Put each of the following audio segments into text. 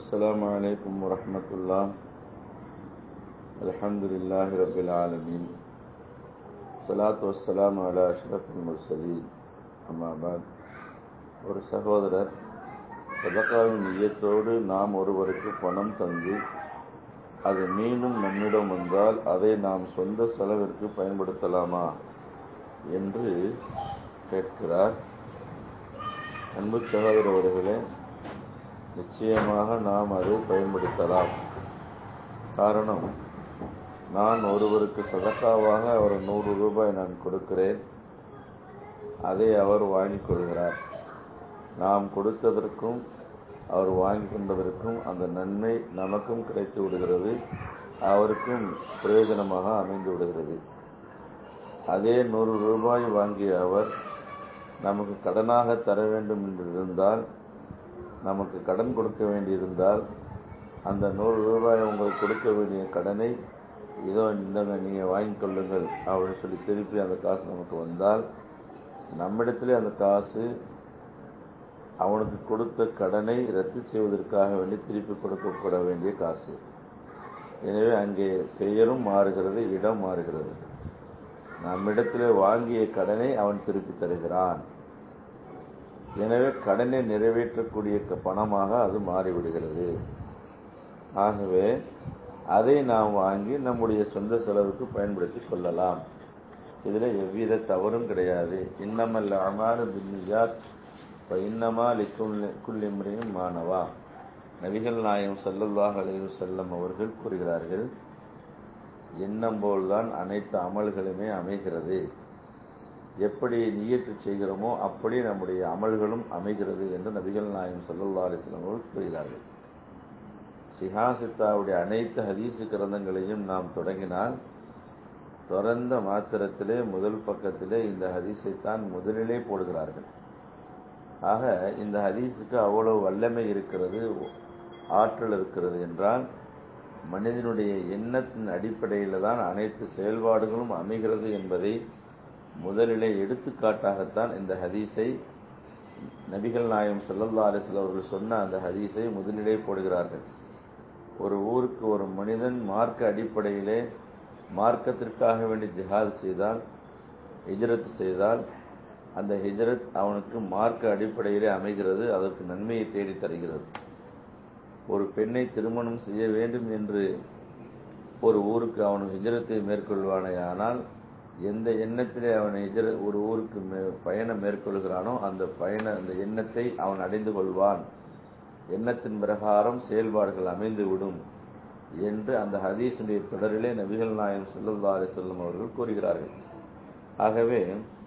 السلام عليكم ورحمة الله الحمد لله رب العالمين الصلاة والسلام على أشرف المرسلين أما بعد ஒரு சகோதரர் சதக்காவின் மையத்தோடு நாம் ஒருவருக்கு பணம் தந்து அது மீண்டும் நம்மிடம் வந்தால் அதை நாம் சொந்த செலவிற்கு பயன்படுத்தலாமா என்று கேட்கிறார் அன்பு சகோதர அவர்களே நிச்சயமாக நாம் அதை பயன்படுத்தலாம் காரணம் நான் ஒருவருக்கு சதக்காவாக அவர் நூறு ரூபாய் நான் கொடுக்கிறேன் அதை அவர் வாங்கிக் கொள்கிறார் நாம் கொடுத்ததற்கும் அவர் வாங்கி கொண்டதற்கும் அந்த நன்மை நமக்கும் கிடைத்து விடுகிறது அவருக்கும் பிரயோஜனமாக அமைந்து விடுகிறது அதே நூறு ரூபாய் வாங்கிய அவர் நமக்கு கடனாக தர வேண்டும் என்று இருந்தால் நமக்கு கடன் கொடுக்க வேண்டியிருந்தால் அந்த நூறு ரூபாய் உங்களுக்கு கொடுக்க வேண்டிய கடனை இதோ இந்தங்க நீங்கள் வாங்கிக் கொள்ளுங்கள் அப்படின்னு சொல்லி திருப்பி அந்த காசு நமக்கு வந்தால் நம்மிடத்திலே அந்த காசு அவனுக்கு கொடுத்த கடனை ரத்து செய்வதற்காக வேண்டி திருப்பி கொடுக்கப்பட வேண்டிய காசு எனவே அங்கே பெயரும் மாறுகிறது இடம் மாறுகிறது நம்மிடத்திலே வாங்கிய கடனை அவன் திருப்பி தருகிறான் எனவே கடனை நிறைவேற்றக்கூடிய பணமாக அது மாறிவிடுகிறது ஆகவே அதை நாம் வாங்கி நம்முடைய சொந்த செலவுக்கு பயன்படுத்தி கொள்ளலாம் இதில் எவ்வித தவறும் கிடையாது இன்னமல்ல அமாறு பின்னியாத் இப்போ இன்னமா லிக்குள்ளிம்ரையும் மாணவா நபிகள் நாயம் சல்லல்லாஹ் அலைஹி செல்லம் அவர்கள் கூறுகிறார்கள் எண்ணம் போல்தான் அனைத்து அமல்களுமே அமைகிறது எப்படி நியத்து செய்கிறோமோ அப்படி நம்முடைய அமல்களும் அமைகிறது என்று நபிகள் நாயம் சல்லல்லா அலிஸ்லாம் அவர்கள் கூறுகிறார்கள் சிஹாசித்தாவுடைய அனைத்து ஹதீசு கிரந்தங்களையும் நாம் தொடங்கினால் தொடர்ந்த மாத்திரத்திலே முதல் பக்கத்திலே இந்த ஹதீஸைத்தான் முதலிலே போடுகிறார்கள் ஆக இந்த ஹதீஸுக்கு அவ்வளவு வல்லமை இருக்கிறது ஆற்றல் இருக்கிறது என்றால் மனிதனுடைய எண்ணத்தின் அடிப்படையில் தான் அனைத்து செயல்பாடுகளும் அமைகிறது என்பதை முதலிலே எடுத்துக்காட்டாகத்தான் இந்த ஹதீஸை நபிகள் நாயம் செல்லல்லா அலிஸ்ல அவர்கள் சொன்ன அந்த ஹதீஸை முதலிலே போடுகிறார்கள் ஒரு ஊருக்கு ஒரு மனிதன் மார்க்க அடிப்படையிலே மார்க்கத்திற்காக வேண்டி ஜிஹாத் செய்தால் ஹிஜரத் செய்தால் அந்த ஹிஜரத் அவனுக்கு மார்க்க அடிப்படையிலே அமைகிறது அதற்கு நன்மையை தேடி தருகிறது ஒரு பெண்ணை திருமணம் செய்ய வேண்டும் என்று ஒரு ஊருக்கு அவன் ஹிஜரத்தை மேற்கொள்வானே ஆனால் எந்த எண்ணத்திலே அவன் ஹிஜர ஒரு ஊருக்கு பயணம் மேற்கொள்கிறானோ அந்த பயண அந்த எண்ணத்தை அவன் அடைந்து கொள்வான் எண்ணத்தின் பிரகாரம் செயல்பாடுகள் அமைந்துவிடும் என்று அந்த ஹதீஸுடைய தொடரிலே நபிகள் நாயம் செல்லல்லா அலி செல்லம் அவர்கள் கூறுகிறார்கள் ஆகவே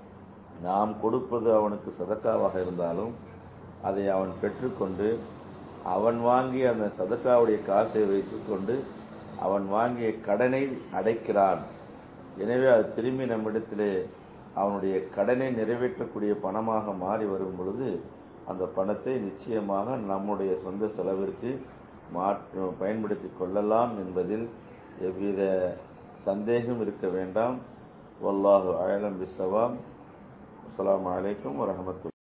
நாம் கொடுப்பது அவனுக்கு சதக்காவாக இருந்தாலும் அதை அவன் பெற்றுக்கொண்டு அவன் வாங்கிய அந்த சதக்காவுடைய காசை வைத்துக்கொண்டு அவன் வாங்கிய கடனை அடைக்கிறான் எனவே அது திரும்பி நம்மிடத்திலே அவனுடைய கடனை நிறைவேற்றக்கூடிய பணமாக மாறி வரும் பொழுது அந்த பணத்தை நிச்சயமாக நம்முடைய சொந்த செலவிற்கு மாற்று பயன்படுத்தி கொள்ளலாம் என்பதில் எவ்வித சந்தேகம் இருக்க வேண்டாம் வல்லாஹு அயலம் பிசவாம் அஸ்லாம் வலைக்கம் வரமத்து